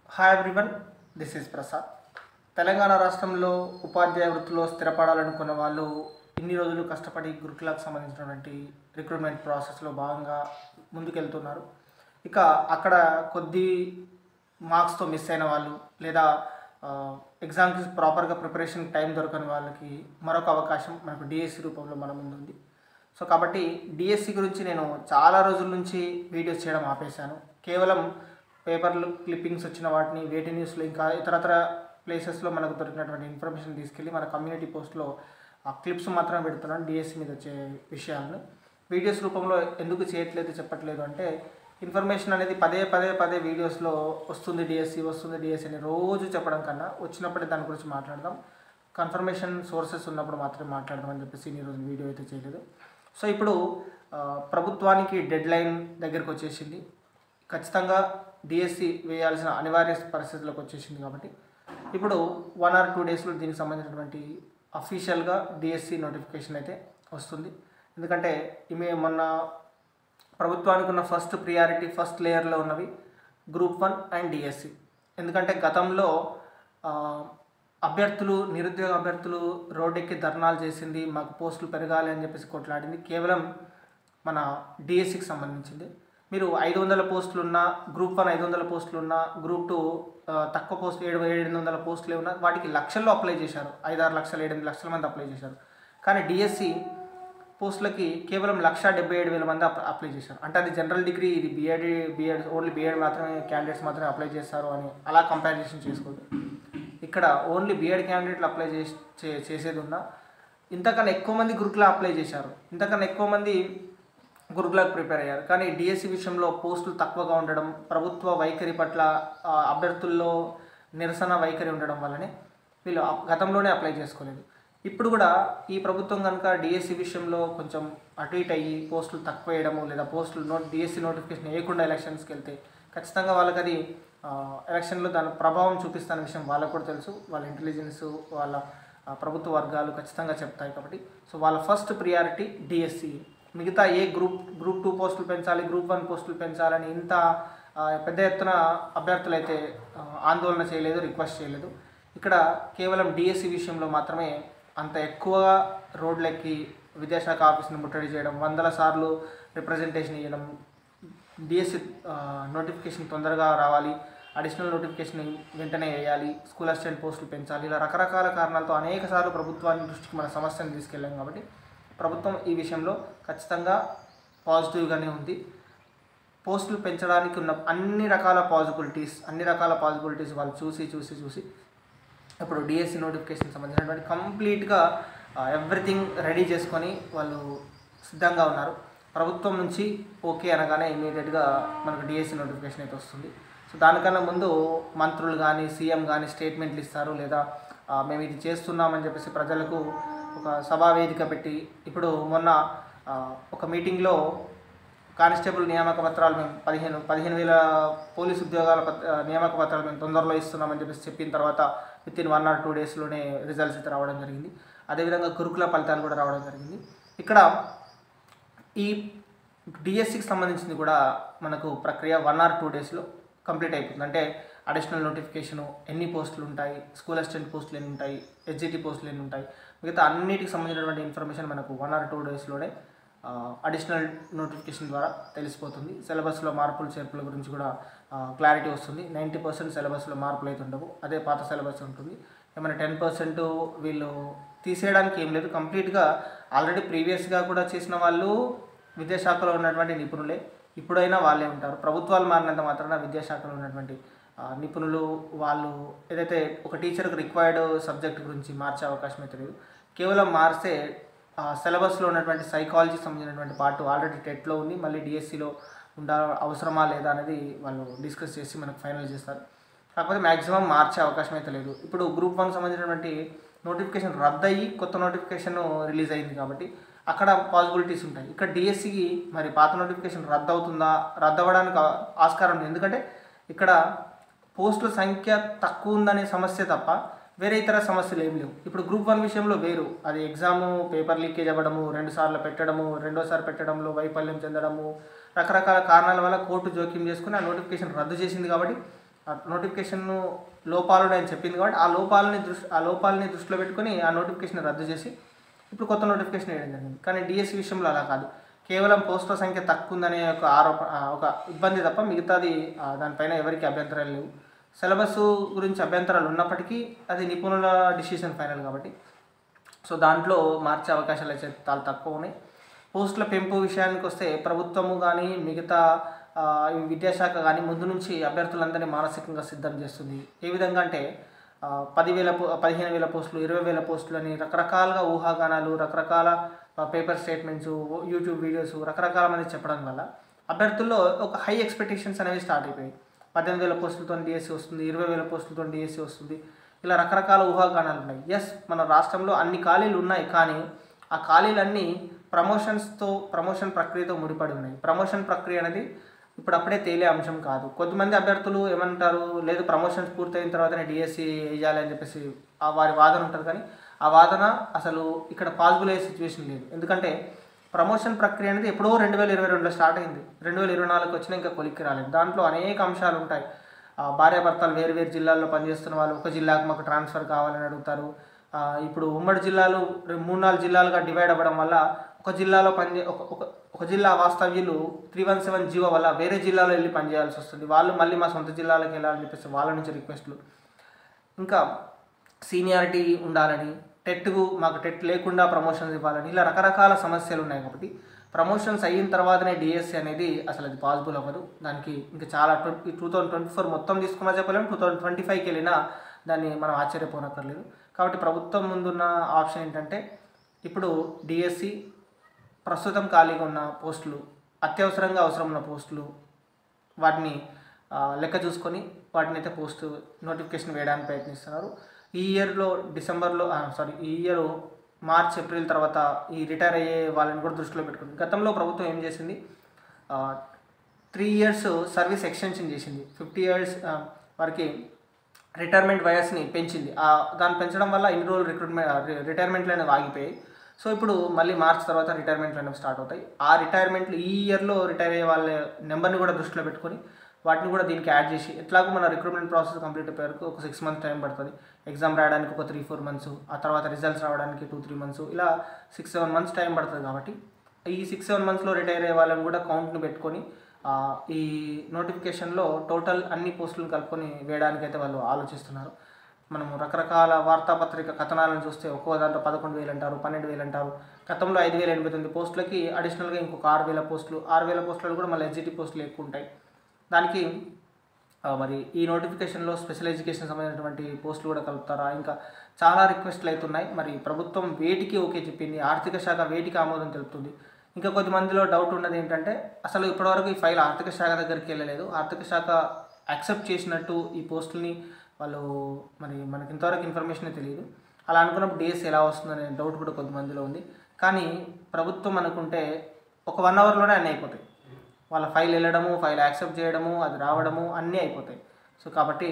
hi everyone this is Prasad Telangana రాష్ట్రంలో ఉపాధ్యాయ వృత్తిలో స్థిరపడాలనుకున్న వాళ్ళు ఇన్ని రోజులు కష్టపడి గురుకులకు సంబంధించినటువంటి రిక్రూట్మెంట్ ప్రాసెస్లో భాగంగా ముందుకెళ్తున్నారు ఇక అక్కడ కొద్ది మార్క్స్తో మిస్ అయిన వాళ్ళు లేదా ఎగ్జామ్కి ప్రాపర్గా ప్రిపరేషన్ టైం దొరకని వాళ్ళకి మరొక అవకాశం మనకు డిఎస్సి రూపంలో మన ముందు ఉంది సో కాబట్టి డిఎస్సి గురించి నేను చాలా రోజుల నుంచి వీడియోస్ చేయడం ఆపేశాను కేవలం పేపర్లు క్లిప్పింగ్స్ వచ్చిన వాటిని వేటి న్యూస్లో ఇంకా ఇతరతర ప్లేసెస్లో మనకు దొరికినటువంటి ఇన్ఫర్మేషన్ తీసుకెళ్ళి మన కమ్యూనిటీ పోస్ట్లో ఆ క్లిప్స్ మాత్రమే పెడుతున్నాను డిఎస్సి మీద వచ్చే విషయాలను వీడియోస్ రూపంలో ఎందుకు చేయట్లేదు చెప్పట్లేదు అంటే ఇన్ఫర్మేషన్ అనేది పదే పదే పదే వీడియోస్లో వస్తుంది డిఎస్సి వస్తుంది డిఎస్సి అని రోజు చెప్పడం కన్నా వచ్చినప్పుడే దాని గురించి మాట్లాడదాం కన్ఫర్మేషన్ సోర్సెస్ ఉన్నప్పుడు మాత్రమే మాట్లాడదాం అని చెప్పేసి నేను ఈరోజు వీడియో అయితే చేయలేదు సో ఇప్పుడు ఆ, ప్రభుత్వానికి డెడ్ లైన్ దగ్గరికి వచ్చేసింది ఖచ్చితంగా డిఎస్సి వేయాల్సిన అనివార్య పరిస్థితులకు వచ్చేసింది కాబట్టి ఇప్పుడు వన్ ఆర్ టూ డేస్లో దీనికి సంబంధించినటువంటి అఫీషియల్గా డిఎస్సి నోటిఫికేషన్ అయితే వస్తుంది ఎందుకంటే ఈమె మొన్న ప్రభుత్వానికి ఉన్న ఫస్ట్ ప్రియారిటీ ఫస్ట్ లేయర్లో ఉన్నవి గ్రూప్ వన్ అండ్ డిఎస్సి ఎందుకంటే గతంలో ఆ, అభ్యర్థులు నిరుద్యోగ అభ్యర్థులు రోడ్డెక్కి ధర్నాలు చేసింది మాకు పోస్టులు పెరగాలి అని చెప్పేసి కొట్లాడింది కేవలం మన డిఎస్సికి సంబంధించింది మీరు ఐదు వందల పోస్టులు ఉన్న గ్రూప్ వన్ ఐదు వందల పోస్టులు ఉన్న గ్రూప్ టూ తక్కువ పోస్ట్ ఏడు ఏడు వందల పోస్టులు ఉన్న వాటికి లక్షల్లో అప్లై చేశారు ఐదు ఆరు లక్షలు ఏడెనిమిది లక్షల మంది అప్లై చేశారు కానీ డిఎస్సి పోస్టులకి కేవలం లక్ష డెబ్బై ఏడు వేల మంది అప్- అప్లై చేశారు అంటే అది జనరల్ డిగ్రీ ఇది బీఎడ్ బీఎడ్ ఓన్లీ బీఎడ్ మాత్రమే క్యాండిడేట్స్ మాత్రమే అప్లై చేస్తారు అని అలా కంపారిజన్ చేసుకోవద్దు ఇక్కడ ఓన్లీ బీఎడ్ క్యాండిడేట్లు అప్లై చేసి చే- చేసేది ఉన్నా ఇంతకన్నా ఎక్కువ మంది గురుకులా అప్లై చేశారు ఇంతకన్నా ఎక్కువ మంది గురుకులకు ప్రిపేర్ అయ్యారు కానీ డిఎస్సి విషయంలో పోస్టులు తక్కువగా ఉండడం ప్రభుత్వ వైఖరి పట్ల ఆ, అభ్యర్థుల్లో నిరసన వైఖరి ఉండడం వల్లనే వీళ్ళు అప్- గతంలోనే అప్లై చేసుకోలేదు ఇప్పుడు కూడా ఈ ప్రభుత్వం కనుక డిఎస్సి విషయంలో కొంచెం అటు ఇటు అయ్యి పోస్టులు తక్కువ వేయడము లేదా పోస్టులు నోట్ డిఎస్సి నోటిఫికేషన్ వేయకుండా ఎలక్షన్స్కి వెళ్తే ఖచ్చితంగా వాళ్ళకి అది ఆ, ఎలక్షన్లో దాని ప్రభావం చూపిస్తున్న విషయం వాళ్ళకు కూడా తెలుసు వాళ్ళ ఇంటెలిజెన్స్ వాళ్ళ ఆ, ప్రభుత్వ వర్గాలు ఖచ్చితంగా చెప్తాయి కాబట్టి సో వాళ్ళ ఫస్ట్ ప్రియారిటీ డిఎస్సి మిగతా ఏ గ్రూప్ గ్రూప్ టూ పోస్టులు పెంచాలి గ్రూప్ వన్ పోస్టులు పెంచాలని ఇంత ఆ, పెద్ద ఎత్తున అభ్యర్థులు అయితే ఆ, ఆందోళన చేయలేదు రిక్వెస్ట్ చేయలేదు ఇక్కడ కేవలం డిఎస్సి విషయంలో మాత్రమే అంత ఎక్కువగా రోడ్లెక్కి విద్యాశాఖ ఆఫీస్ని ముట్టడి చేయడం వందల సార్లు రిప్రజెంటేషన్ ఇవ్వడం డిఎస్సి నోటిఫికేషన్ తొందరగా రావాలి అడిషనల్ నోటిఫికేషన్ వెంటనే వేయాలి స్కూల్ అసిస్టెంట్ పోస్టులు పెంచాలి ఇలా రకరకాల కారణాలతో అనేక సార్లు ప్రభుత్వాన్ని దృష్టికి మన సమస్యను తీసుకెళ్ళాం కాబట్టి ప్రభుత్వం ఈ విషయంలో ఖచ్చితంగా పాజిటివ్గానే ఉంది పోస్టులు పెంచడానికి ఉన్న అన్ని రకాల పాజిబిలిటీస్ అన్ని రకాల పాజిబిలిటీస్ వాళ్ళు చూసి చూసి చూసి ఇప్పుడు డిఎస్సి నోటిఫికేషన్ సంబంధించినటువంటి కంప్లీట్గా ఎవ్రీథింగ్ రెడీ చేసుకొని వాళ్ళు సిద్ధంగా ఉన్నారు ప్రభుత్వం నుంచి ఓకే అనగానే ఇమీడియట్గా మనకు డిఎస్సి నోటిఫికేషన్ అయితే వస్తుంది సో దానికన్నా ముందు మంత్రులు కానీ సీఎం కానీ స్టేట్మెంట్లు ఇస్తారు లేదా ఆ, మేము ఇది చేస్తున్నామని చెప్పేసి ప్రజలకు ఒక సభా వేదిక పెట్టి ఇప్పుడు మొన్న ఆ, ఒక మీటింగ్లో కానిస్టేబుల్ నియామక పత్రాలు మేము పదిహేను పదిహేను వేల పోలీస్ ఉద్యోగాల పత్ ఆ, నియామక పత్రాలు మేము తొందరలో ఇస్తున్నామని చెప్పేసి చెప్పిన తర్వాత within one or two డేస్లోనే రిజల్ట్స్ అయితే రావడం జరిగింది అదేవిధంగా గురుకుల ఫలితాలు కూడా రావడం జరిగింది ఇక్కడ ఈ డిఎస్సికి సంబంధించింది కూడా మనకు ప్రక్రియ వన్ ఆర్ టూ డేస్లో కంప్లీట్ అయిపోతుంది అంటే అడిషనల్ నోటిఫికేషను ఎన్ని పోస్టులు ఉంటాయి స్కూల్ అసిస్టెంట్ పోస్టులు ఎన్ని ఉంటాయి ఎస్జిటి పోస్టులు ఎన్ని ఉంటాయి మిగతా అన్నిటికి సంబంధించినటువంటి ఇన్ఫర్మేషన్ మనకు వన్ ఆర్ టూ డేస్లోనే అడిషనల్ నోటిఫికేషన్ ద్వారా తెలిసిపోతుంది సిలబస్లో మార్పులు చేర్పుల గురించి కూడా క్లారిటీ వస్తుంది నైంటీ పర్సెంట్ సిలబస్లో మార్పులు అయితే ఉండవు అదే పాత సిలబస్ ఉంటుంది ఏమైనా టెన్ పర్సెంట్ వీళ్ళు తీసేయడానికి ఏం లేదు కంప్లీట్గా ఆల్రెడీ ప్రీవియస్గా కూడా చేసిన వాళ్ళు విద్యాశాఖలో ఉన్నటువంటి నిపుణులే ఇప్పుడైనా వాళ్ళే ఉంటారు ప్రభుత్వాలు మారినంత మాత్రాన విద్యాశాఖలో ఉన్నటువంటి ఆ, నిపుణులు వాళ్ళు ఏదైతే ఒక టీచర్కి రిక్వైర్డ్ సబ్జెక్ట్ గురించి మార్చే అవకాశం అయితే లేదు కేవలం మార్చే సిలబస్లో ఉన్నటువంటి సైకాలజీకి సంబంధించినటువంటి పార్ట్ ఆల్రెడీ టెట్లో ఉంది మళ్ళీ డిఎస్సిలో ఉండ అవసరమా లేదా అనేది వాళ్ళు డిస్కస్ చేసి మనకు ఫైనల్ చేస్తారు కాకపోతే మ్యాక్సిమం మార్చే అవకాశం అయితే లేదు ఇప్పుడు గ్రూప్ వన్ సంబంధించినటువంటి నోటిఫికేషన్ రద్దయి కొత్త నోటిఫికేషన్ రిలీజ్ అయింది కాబట్టి అక్కడ పాసిబిలిటీస్ ఉంటాయి ఇక్కడ డిఎస్సికి మరి పాత నోటిఫికేషన్ రద్దు అవుతుందా రద్దు అవ్వడానికి ఆ- ఆస్కారం ఉంది ఎందుకంటే ఇక్కడ పోస్టుల సంఖ్య తక్కువ ఉందనే సమస్య తప్ప వేరే ఇతర సమస్యలు ఏం లేవు ఇప్పుడు గ్రూప్ వన్ విషయంలో వేరు అది ఎగ్జామ్ పేపర్ లీకేజ్ అవ్వడము రెండు సార్లు పెట్టడము రెండోసారి పెట్టడంలో వైఫల్యం చెందడము రకరకాల కారణాల వల్ల కోర్టు జోక్యం చేసుకుని ఆ నోటిఫికేషన్ రద్దు చేసింది కాబట్టి నోటిఫికేషన్ లోపాలు నేను చెప్పింది కాబట్టి ఆ లోపాలని దృష్టి ఆ లోపాలని దృష్టిలో పెట్టుకొని ఆ నోటిఫికేషన్ రద్దు చేసి ఇప్పుడు కొత్త నోటిఫికేషన్ వేయడం జరిగింది కానీ డిఎస్సి విషయంలో అలా కాదు కేవలం పోస్టుల సంఖ్య తక్కువ ఉందనే ఒక ఆరోప ఆ, ఒక ఇబ్బంది తప్ప మిగతాది ఆ, దానిపైన ఎవరికి అభ్యంతరాలు లేవు సిలబస్ గురించి అభ్యంతరాలు ఉన్నప్పటికీ అది నిపుణుల డిసిషన్ ఫైనల్ కాబట్టి సో దాంట్లో మార్చే అవకాశాలు అయితే చాలా తక్కువ ఉన్నాయి పోస్టుల పెంపు విషయానికి వస్తే ప్రభుత్వము కానీ మిగతా ఆ, ఈ విద్యాశాఖ కానీ ముందు నుంచి అభ్యర్థులందరినీ మానసికంగా సిద్ధం చేస్తుంది ఏ విధంగా అంటే ఆ, పదివేల పో- పదిహేను వేల పోస్టులు ఇరవై వేల పోస్టులు అని రకరకాలుగా ఊహాగానాలు రకరకాల ఆ, పేపర్ స్టేట్మెంట్స్ యూట్యూబ్ వీడియోస్ రకరకాల మంది చెప్పడం వల్ల అభ్యర్థుల్లో ఒక హై ఎక్స్పెక్టేషన్స్ అనేవి స్టార్ట్ అయిపోయాయి పద్దెనిమిది వేల పోస్టులతో డిఎస్సి వస్తుంది ఇరవై వేల పోస్టులతో డిఎస్సి వస్తుంది ఇలా రకరకాల ఊహాగానాలు ఉన్నాయి ఎస్ మన రాష్ట్రంలో అన్ని ఖాళీలు ఉన్నాయి కానీ ఆ ఖాళీలన్నీ ప్రమోషన్స్తో ప్రమోషన్ ప్రక్రియతో ముడిపడి ఉన్నాయి ప్రమోషన్ ప్రక్రియ అనేది ఇప్పుడు అప్పుడే తేలే అంశం కాదు కొద్దిమంది అభ్యర్థులు ఏమంటారు లేదు ప్రమోషన్స్ పూర్తయిన తర్వాతనే డిఎస్సి వేయాలి అని చెప్పేసి ఆ వారి వాదన ఉంటుంది కానీ ఆ వాదన అసలు ఇక్కడ పాసిబుల్ అయ్యే సిచ్యువేషన్ లేదు ఎందుకంటే ప్రమోషన్ ప్రక్రియ అనేది ఎప్పుడో రెండు వేల ఇరవై రెండులో స్టార్ట్ అయింది రెండు వేల ఇరవై నాలుగుకి వచ్చినా ఇంకా కొలిక్కి రాలేదు దాంట్లో అనేక అంశాలు ఉంటాయి ఆ, భార్యాభర్తలు వేరు వేరు జిల్లాల్లో పనిచేస్తున్న వాళ్ళు ఒక జిల్లాకు మాకు ట్రాన్స్ఫర్ కావాలని అడుగుతారు ఆ, ఇప్పుడు ఉమ్మడి జిల్లాలు రె- మూడు నాలుగు జిల్లాలుగా డివైడ్ అవ్వడం వల్ల ఒక జిల్లాలో పనిచే ఒక ఒక ఒక జిల్లా వాస్తవ్యులు త్రీ వన్ సెవెన్ జీవో వల్ల వేరే జిల్లాలో వెళ్ళి పనిచేయాల్సి వస్తుంది వాళ్ళు మళ్ళీ మా సొంత జిల్లాలకు వెళ్ళాలని చెప్పేసి వాళ్ళ నుంచి రిక్వెస్ట్లు ఇంకా సీనియారిటీ ఉండాలని టెట్కు మాకు టెట్ లేకుండా ప్రమోషన్స్ ఇవ్వాలని ఇలా రకరకాల సమస్యలు ఉన్నాయి కాబట్టి ప్రమోషన్స్ అయిన తర్వాతనే డిఎస్సి అనేది అసలు అది పాసిబుల్ అవ్వదు దానికి ఇంకా చాలా twenty two thousand twenty four మొత్తం తీసుకున్నా చెప్పలేము టూ థౌసండ్ ట్వంటీ ఫైవ్కి వెళ్ళినా దాన్ని మనం ఆశ్చర్యపోనక్కర్లేదు కాబట్టి ప్రభుత్వం ముందున్న ఆప్షన్ ఏంటంటే ఇప్పుడు డిఎస్సి ప్రస్తుతం ఖాళీగా ఉన్న పోస్టులు అత్యవసరంగా అవసరం ఉన్న పోస్టులు వాటిని ఆ, లెక్క చూసుకొని వాటిని అయితే పోస్ట్ నోటిఫికేషన్ వేయడానికి ప్రయత్నిస్తున్నారు ఈ ఇయర్లో డిసెంబర్లో సారీ ఈ ఇయర్ మార్చ్ ఏప్రిల్ తర్వాత ఈ రిటైర్ అయ్యే వాళ్ళని కూడా దృష్టిలో పెట్టుకుంది గతంలో ప్రభుత్వం ఏం చేసింది త్రీ ఇయర్స్ సర్వీస్ ఎక్స్టెన్షన్ చేసింది ఫిఫ్టీ ఇయర్స్ వారికి రిటైర్మెంట్ వయస్ని పెంచింది ఆ దాన్ని పెంచడం వల్ల ఇన్ని రోజులు రిక్రూట్మెంట్ రిటైర్మెంట్లు అనేవి ఆగిపోయాయి సో ఇప్పుడు మళ్ళీ మార్చ్ తర్వాత రిటైర్మెంట్లు అనేవి స్టార్ట్ అవుతాయి ఆ రిటైర్మెంట్లు ఈ ఇయర్లో రిటైర్ అయ్యే వాళ్ళ నెంబర్ని కూడా దృష్టిలో పెట్టుకొని వాటిని కూడా దీనికి యాడ్ చేసి ఎట్లాగో మన రిక్రూట్మెంట్ ప్రాసెస్ కంప్లీట్ అయిపోయే వరకు ఒక సిక్స్ మంత్స్ టైం పడుతుంది ఎగ్జామ్ రాయడానికి ఒక త్రీ ఫోర్ మంత్స్ ఆ తర్వాత రిజల్ట్స్ రావడానికి టూ త్రీ మంత్స్ ఇలా సిక్స్ సెవెన్ మంత్స్ టైం పడుతుంది కాబట్టి ఈ సిక్స్ సెవెన్ మంత్స్లో రిటైర్ అయ్యే వాళ్ళని కూడా కౌంట్ని పెట్టుకొని ఆ, ఈ నోటిఫికేషన్లో టోటల్ అన్ని పోస్టులను కలుపుకొని వేయడానికైతే వాళ్ళు ఆలోచిస్తున్నారు మనము రకరకాల వార్తాపత్రిక కథనాలను చూస్తే ఒక్కో దాంట్లో పదకొండు వేలు అంటారు పన్నెండు వేలు అంటారు గతంలో ఐదు వేల ఎనభై తొమ్మిది పోస్టులకి అడిషనల్గా ఇంకొక ఆరు వేల పోస్టులు ఆరు వేల పోస్టులు కూడా మళ్ళీ ఎస్జిటి పోస్టులు ఎక్కువ ఉంటాయి దానికి ఆ, మరి ఈ నోటిఫికేషన్లో స్పెషల్ ఎడ్యుకేషన్ సంబంధించినటువంటి పోస్టులు కూడా కలుపుతారా ఇంకా చాలా రిక్వెస్ట్లు అవుతున్నాయి మరి ప్రభుత్వం వేటికి ఓకే చెప్పింది ఆర్థిక శాఖ వేటికి ఆమోదం తెలుపుతుంది ఇంకా కొద్ది మందిలో డౌట్ ఉన్నది ఏంటంటే అసలు ఇప్పటివరకు ఈ ఫైల్ ఆర్థిక శాఖ దగ్గరికి వెళ్ళలేదు ఆర్థిక శాఖ యాక్సెప్ట్ చేసినట్టు ఈ పోస్టుల్ని వాళ్ళు మరి మనకి ఇంతవరకు ఇన్ఫర్మేషన్ తెలియదు అలా అనుకున్నప్పుడు డేస్ ఎలా వస్తుందనే డౌట్ కూడా కొంతమందిలో ఉంది కానీ ప్రభుత్వం అనుకుంటే ఒక వన్ అవర్లోనే అన్నీ అయిపోతాయి వాళ్ళ ఫైల్ వెళ్ళడము ఫైల్ యాక్సెప్ట్ చేయడము అది రావడము అన్నీ అయిపోతాయి సో కాబట్టి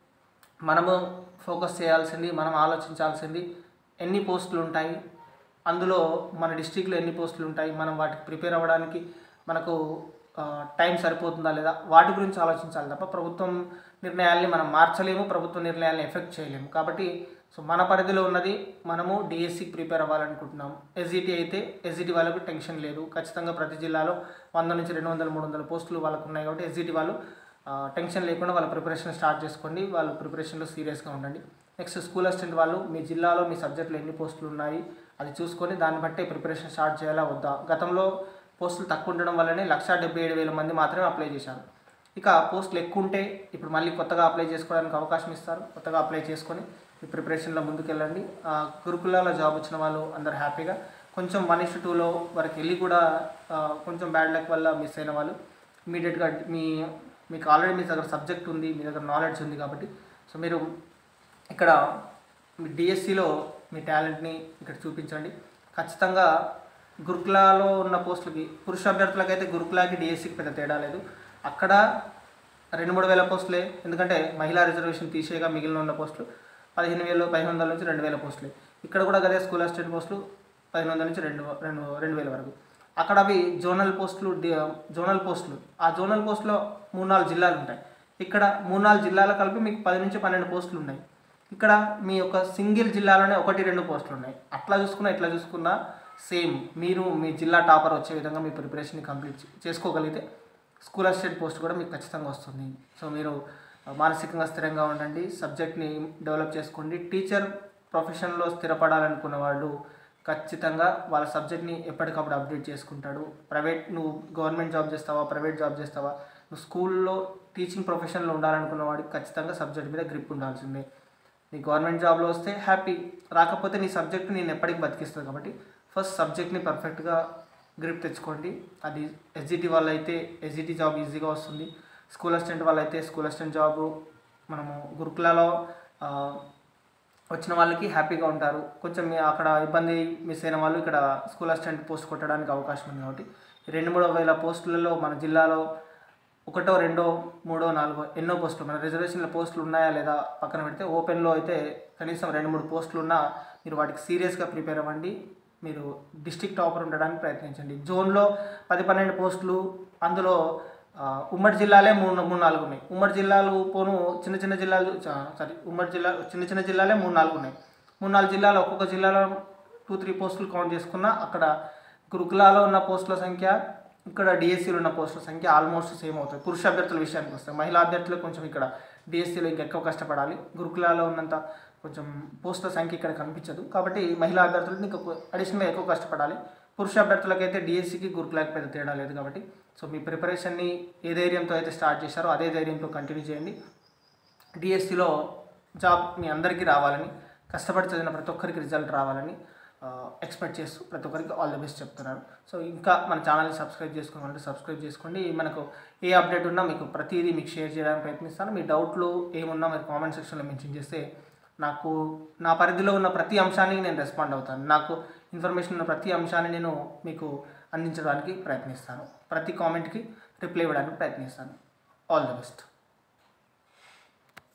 మనము ఫోకస్ చేయాల్సింది మనం ఆలోచించాల్సింది ఎన్ని పోస్టులు ఉంటాయి అందులో మన డిస్టిక్లో ఎన్ని పోస్టులు ఉంటాయి మనం వాటికి ప్రిపేర్ అవ్వడానికి మనకు ఆ, టైం సరిపోతుందా లేదా వాటి గురించి ఆలోచించాలి తప్ప ప్రభుత్వం నిర్ణయాల్ని మనం మార్చలేము ప్రభుత్వ నిర్ణయాల్ని ఎఫెక్ట్ చేయలేము కాబట్టి సో మన పరిధిలో ఉన్నది మనము డిఎస్సికి ప్రిపేర్ అవ్వాలనుకుంటున్నాం ఎస్జిటి అయితే ఎస్జిటి వాళ్ళకు టెన్షన్ లేదు ఖచ్చితంగా ప్రతి జిల్లాలో వంద నుంచి రెండు వందల మూడు వందల పోస్టులు వాళ్ళకు ఉన్నాయి కాబట్టి ఎస్జిటి వాళ్ళు ఆ, టెన్షన్ లేకుండా వాళ్ళ ప్రిపరేషన్ స్టార్ట్ చేసుకోండి వాళ్ళ ప్రిపరేషన్లో సీరియస్గా ఉండండి నెక్స్ట్ స్కూల్ అసిస్టెంట్ వాళ్ళు మీ జిల్లాలో మీ సబ్జెక్టులో ఎన్ని పోస్టులు ఉన్నాయి అది చూసుకొని దాన్ని బట్టే ప్రిపరేషన్ స్టార్ట్ చేయాలా వద్దా గతంలో పోస్టులు తక్కువ ఉండడం వల్లనే లక్ష డెబ్బై ఏడు వేల మంది మాత్రమే అప్లై చేశారు ఇక పోస్టులు ఎక్కువ ఉంటే ఇప్పుడు మళ్ళీ కొత్తగా అప్లై చేసుకోవడానికి అవకాశం ఇస్తారు కొత్తగా అప్లై చేసుకొని మీ ప్రిపరేషన్లో ముందుకెళ్ళండి ఆ, గురుకులాల జాబ్ వచ్చిన వాళ్ళు అందరు హ్యాపీగా కొంచెం వన్ ఇస్ టూలో వరకు వెళ్ళి కూడా ఆ, కొంచెం బ్యాడ్ లక్ వల్ల మిస్ అయిన వాళ్ళు ఇమీడియట్గా మీ మీకు ఆల్రెడీ మీ దగ్గర సబ్జెక్ట్ ఉంది మీ దగ్గర నాలెడ్జ్ ఉంది కాబట్టి సో మీరు ఇక్కడ మీ డిఎస్సిలో మీ టాలెంట్ని ఇక్కడ చూపించండి ఖచ్చితంగా గురుకులాలో ఉన్న పోస్టులకి పురుష అభ్యర్థులకైతే గురుకులాకి డిఎస్సికి పెద్ద తేడా లేదు అక్కడ రెండు మూడు వేల పోస్టులే ఎందుకంటే మహిళా రిజర్వేషన్ తీసేయగా మిగిలిన ఉన్న పోస్టులు పదిహేను వేలు పదిహేను వందల నుంచి రెండు వేల పోస్టులే ఇక్కడ కూడా అదే స్కూల్ అసిస్టెంట్ పోస్టులు పదిహేను వందల నుంచి రెండు రెండు రెండు వేల వరకు అక్కడ అవి జోనల్ పోస్టులు డి- జోనల్ పోస్టులు ఆ జోనల్ పోస్టులో మూడు నాలుగు జిల్లాలు ఉంటాయి ఇక్కడ మూడు నాలుగు జిల్లాల కలిపి మీకు పది నుంచి పన్నెండు పోస్టులు ఉన్నాయి ఇక్కడ మీ యొక్క సింగిల్ జిల్లాలోనే ఒకటి రెండు పోస్టులు ఉన్నాయి అట్లా చూసుకున్నా ఇట్లా చూసుకున్నా సేమ్ మీరు మీ జిల్లా టాపర్ వచ్చే విధంగా మీ ప్రిపరేషన్ కంప్లీట్ చే- చేసుకోగలిగితే స్కూల్ అసిస్టెంట్ పోస్ట్ కూడా మీకు ఖచ్చితంగా వస్తుంది సో మీరు మానసికంగా స్థిరంగా ఉండండి సబ్జెక్ట్ని డెవలప్ చేసుకోండి టీచర్ ప్రొఫెషన్లో స్థిరపడాలనుకున్న వాళ్ళు ఖచ్చితంగా వాళ్ళ సబ్జెక్ట్ని ఎప్పటికప్పుడు అప్డేట్ చేసుకుంటాడు ప్రైవేట్ నువ్వు గవర్నమెంట్ జాబ్ చేస్తావా ప్రైవేట్ జాబ్ చేస్తావా నువ్వు స్కూల్లో టీచింగ్ ప్రొఫెషన్లో ఉండాలనుకున్న వాడికి ఖచ్చితంగా సబ్జెక్ట్ మీద గ్రిప్ ఉండాల్సిందే నీ గవర్నమెంట్ జాబ్లో వస్తే హ్యాపీ రాకపోతే నీ సబ్జెక్ట్ నేను ఎప్పటికి బతికిస్తుంది కాబట్టి ఫస్ట్ సబ్జెక్ట్ని పర్ఫెక్ట్గా గ్రిప్ తెచ్చుకోండి అది ఎస్జిటి వాళ్ళు అయితే ఎస్జిటి జాబ్ ఈజీగా వస్తుంది స్కూల్ అసిస్టెంట్ వాళ్ళు అయితే స్కూల్ అసిస్టెంట్ జాబ్ మనము గురుకులలో ఆ, వచ్చిన వాళ్ళకి హ్యాపీగా ఉంటారు కొంచెం మీ అక్కడ ఇబ్బంది మిస్ అయిన వాళ్ళు ఇక్కడ స్కూల్ అసిస్టెంట్ పోస్ట్ కొట్టడానికి అవకాశం ఉంది కాబట్టి ఈ రెండు మూడు వేల పోస్టులలో మన జిల్లాలో ఒకటో రెండో మూడో నాలుగో ఎన్నో పోస్టులు మన రిజర్వేషన్ల పోస్టులు ఉన్నాయా లేదా పక్కన పెడితే ఓపెన్లో అయితే కనీసం రెండు మూడు పోస్టులు ఉన్నా మీరు వాటికి సీరియస్గా ప్రిపేర్ అవ్వండి మీరు డిస్టిక్ టాపర్ ఉండడానికి ప్రయత్నించండి జోన్లో పది పన్నెండు పోస్టులు అందులో ఆ, ఉమ్మడి జిల్లాలే మూడు మూడు నాలుగు ఉన్నాయి ఉమ్మడి జిల్లాలు పోను చిన్న చిన్న జిల్లాలు సారీ ఉమ్మడి జిల్లా చిన్న చిన్న జిల్లాలే మూడు నాలుగు ఉన్నాయి మూడు నాలుగు జిల్లాలు ఒక్కొక్క జిల్లాలో టూ త్రీ పోస్టులు కౌంట్ చేసుకున్నా అక్కడ గురుకులాలో ఉన్న పోస్టుల సంఖ్య ఇక్కడ డిఎస్సీలో ఉన్న పోస్టుల సంఖ్య ఆల్మోస్ట్ సేమ్ అవుతుంది పురుష అభ్యర్థుల విషయానికి వస్తే మహిళా అభ్యర్థులు కొంచెం ఇక్కడ డిఎస్సీలో ఇంకా ఎక్కువ కష్టపడాలి గురుకులాలో ఉన్నంత కొంచెం పోస్టుల సంఖ్య ఇక్కడ కనిపించదు కాబట్టి మహిళా అభ్యర్థులు ఇంకా అడిషనల్గా ఎక్కువ కష్టపడాలి పురుష అభ్యర్థులకైతే డిఎస్సికి గురుకులాకి పెద్ద తేడా లేదు కాబట్టి సో మీ ప్రిపరేషన్ని ఏ ధైర్యంతో అయితే స్టార్ట్ చేశారో అదే ధైర్యంతో కంటిన్యూ చేయండి డిఎస్సిలో జాబ్ మీ అందరికీ రావాలని కష్టపడి చదివిన ప్రతి ఒక్కరికి రిజల్ట్ రావాలని ఎక్స్పెక్ట్ చేస్తూ ప్రతి ఒక్కరికి ఆల్ ది బెస్ట్ చెప్తున్నాను సో ఇంకా మన ఛానల్ని సబ్స్క్రైబ్ చేసుకోవాలంటే సబ్స్క్రైబ్ చేసుకోండి మనకు ఏ అప్డేట్ ఉన్నా మీకు ప్రతిదీ మీకు షేర్ చేయడానికి ప్రయత్నిస్తాను మీ డౌట్లు ఏమున్నా మీరు కామెంట్ సెక్షన్లో మెన్షన్ చేస్తే నాకు నా పరిధిలో ఉన్న ప్రతి అంశానికి నేను రెస్పాండ్ అవుతాను నాకు ఇన్ఫర్మేషన్ ఉన్న ప్రతి అంశాన్ని నేను మీకు అందించడానికి ప్రయత్నిస్తాను ప్రతి కామెంట్కి రిప్లై ఇవ్వడానికి ప్రయత్నిస్తాను ఆల్ ది బెస్ట్